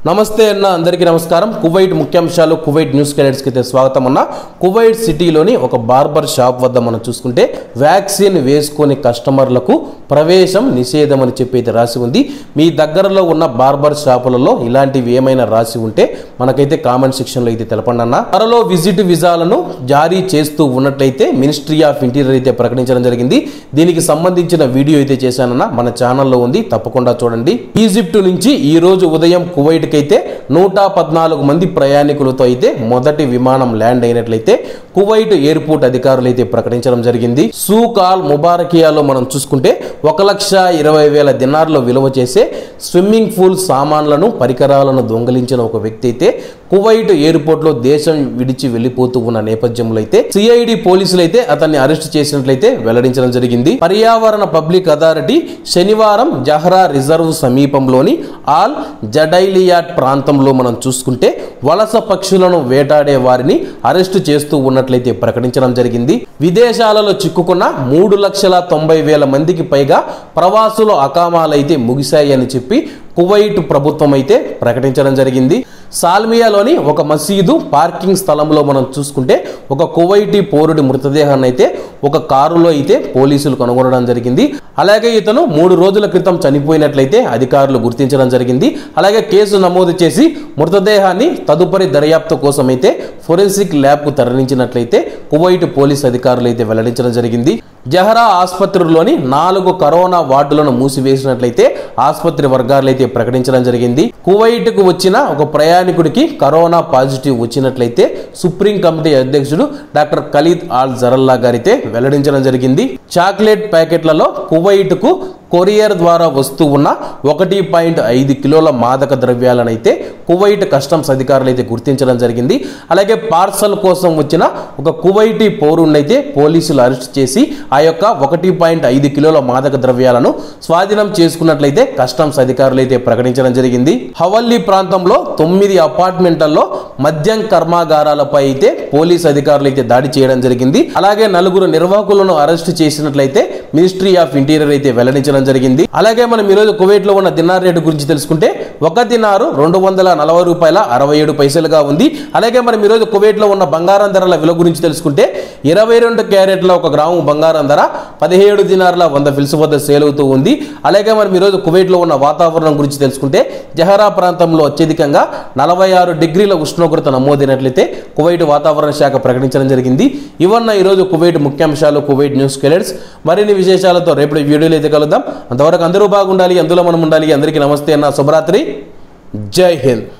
నమస్తే అన్న అందరికీ నమస్కారం కువైట్ ముఖ్యాంశాలు కువైట్ న్యూస్ కి అయితే స్వాగతం అన్న కువైట్ సిటీలోని ఒక బార్బర్ షాప్ వద్ద మనం చూసుకుంటే వ్యాక్సిన్ వేసుకొని కస్టమర్లకు ప్రవేశం నిషేధం అని చెప్పి అయితే రాసి ఉంది మీ దగ్గరలో ఉన్న బార్బర్ షాపులలో ఇలాంటివి ఏమైనా రాసి ఉంటే మనకైతే కామెంట్ సెక్షన్లో అయితే తెలపండి అన్న త్వరలో విజిట్ విజాలను జారీ చేస్తూ ఉన్నట్లయితే మినిస్ట్రీ ఆఫ్ ఇంటీరియర్ అయితే ప్రకటించడం జరిగింది దీనికి సంబంధించిన వీడియో అయితే చేశానన్న మన ఛానల్లో ఉంది తప్పకుండా చూడండి ఈజిప్ట్ నుంచి ఈ రోజు ఉదయం కువైట్ అయితే నూట పద్నాలుగు మంది ప్రయాణికులతో అయితే మొదటి విమానం ల్యాండ్ అయినట్లయితే కువైట్ ఎయిర్పోర్ట్ అధికారులు అయితే ప్రకటించడం జరిగింది సూకాల్ ముబారకియాలో మనం చూసుకుంటే ఒక లక్ష ఇరవై వేల దినార్లు విలువ చేసే స్విమ్మింగ్ పూల్ సామాన్లను పరికరాలను దొంగలించిన ఒక వ్యక్తి అయితే కువైట్ ఎయిర్పోర్ట్ లో దేశం విడిచి వెళ్లిపోతూ ఉన్న నేపథ్యంలో అయితే సిఐడి పోలీసులు అయితే అతన్ని అరెస్ట్ చేసినట్లయితే వెల్లడించడం జరిగింది పర్యావరణ పబ్లిక్ అథారిటీ శనివారం జహ్రా రిజర్వ్ సమీపంలోని ఆల్ జడైలియాట్ ప్రాంతంలో మనం చూసుకుంటే వలస పక్షులను వేటాడే వారిని అరెస్టు చేస్తూ ఉన్నట్లయితే ప్రకటించడం జరిగింది విదేశాలలో చిక్కుకున్న మూడు లక్షల తొంభై వేల మందికి పైగా ప్రవాసుల అకామాలైతే ముగిశాయి అని చెప్పి కువైట్ ప్రభుత్వం అయితే ప్రకటించడం జరిగింది సాల్మియాలోని ఒక మసీదు పార్కింగ్ స్థలంలో మనం చూసుకుంటే ఒక కువైటీ పౌరుడి మృతదేహాన్ని అయితే ఒక కారులో అయితే పోలీసులు కనుగొనడం జరిగింది అలాగే ఇతను మూడు రోజుల క్రితం చనిపోయినట్లయితే అధికారులు గుర్తించడం జరిగింది అలాగే కేసు నమోదు చేసి మృతదేహాన్ని తదుపరి దర్యాప్తు కోసం అయితే ఫోరెన్సిక్ ల్యాబ్కు తరలించినట్లయితే కువైట్ పోలీస్ అధికారులు అయితే వెల్లడించడం జరిగింది జహరా ఆసుపత్రిలోని నాలుగు కరోనా వార్డులను మూసివేసినట్లయితే ఆసుపత్రి వర్గాలు అయితే ప్రకటించడం జరిగింది కువైట్ కు వచ్చిన ఒక ప్రయాణికుడికి కరోనా పాజిటివ్ వచ్చినట్లయితే సుప్రీం కమిటీ అధ్యక్షుడు డాక్టర్ ఖలీద్ ఆల్ జరల్లా గారితే వెల్లడించడం జరిగింది చాక్లెట్ ప్యాకెట్లలో కువైట్ కు కొరియర్ ద్వారా వస్తూ ఉన్న ఒకటి పాయింట్ ఐదు కిలోల మాదక ద్రవ్యాలనైతే కువైట్ కస్టమ్స్ అధికారులు అయితే గుర్తించడం జరిగింది అలాగే పార్సల్ కోసం వచ్చిన ఒక కువైటీ పౌరుణ్ణైతే పోలీసులు అరెస్ట్ చేసి ఆ యొక్క ఒకటి పాయింట్ ఐదు కిలోల మాదక ద్రవ్యాలను స్వాధీనం చేసుకున్నట్లయితే కస్టమ్స్ అధికారులు అయితే ప్రకటించడం జరిగింది హవల్లీ ప్రాంతంలో తొమ్మిది అపార్ట్మెంట్లలో మద్యం కర్మాగారాలపై అయితే పోలీస్ అధికారులు అయితే దాడి చేయడం జరిగింది అలాగే నలుగురు నిర్వాహకులను అరెస్ట్ చేసినట్లయితే మినిస్ట్రీ ఆఫ్ ఇంటీరియర్ అయితే వెల్లడించడం జరిగింది అలాగే మనం ఈరోజు కువైట్ లో ఉన్న దినార్ రేటు గురించి తెలుసుకుంటే ఒక దినారు రెండు వందల నలభై రూపాయల అరవై ఏడు పైసలుగా ఉంది అలాగే మనం ఈరోజు కువైట్ లో ఉన్న బంగారం ధరల విలువ గురించి తెలుసుకుంటే ఇరవై రెండు క్యారెట్ల ఒక గ్రాము బంగారం ధర పదిహేడు దినార్ల వంద ఫిల్స్ వద్ద సేల్ అవుతూ ఉంది అలాగే మనం ఈరోజు కువైట్ లో ఉన్న వాతావరణం గురించి తెలుసుకుంటే జహరా ప్రాంతంలో అత్యధికంగా నలభై ఆరు డిగ్రీల ఉష్ణోగ్రత నమోదైనట్లయితే కువైట్ వాతావరణ శాఖ ప్రకటించడం జరిగింది ఇవన్న ఈరోజు కువైట్ ముఖ్యాంశాలు కువైట్ న్యూస్ కెలెట్స్ మరిన్ని విశేషాలతో రేపటి వీడియోలో అయితే కలుద్దాం అంతవరకు అందరూ బాగుండాలి అందులో మనం ఉండాలి అందరికీ నమస్తే అన్న శుభరాత్రి జై హింద్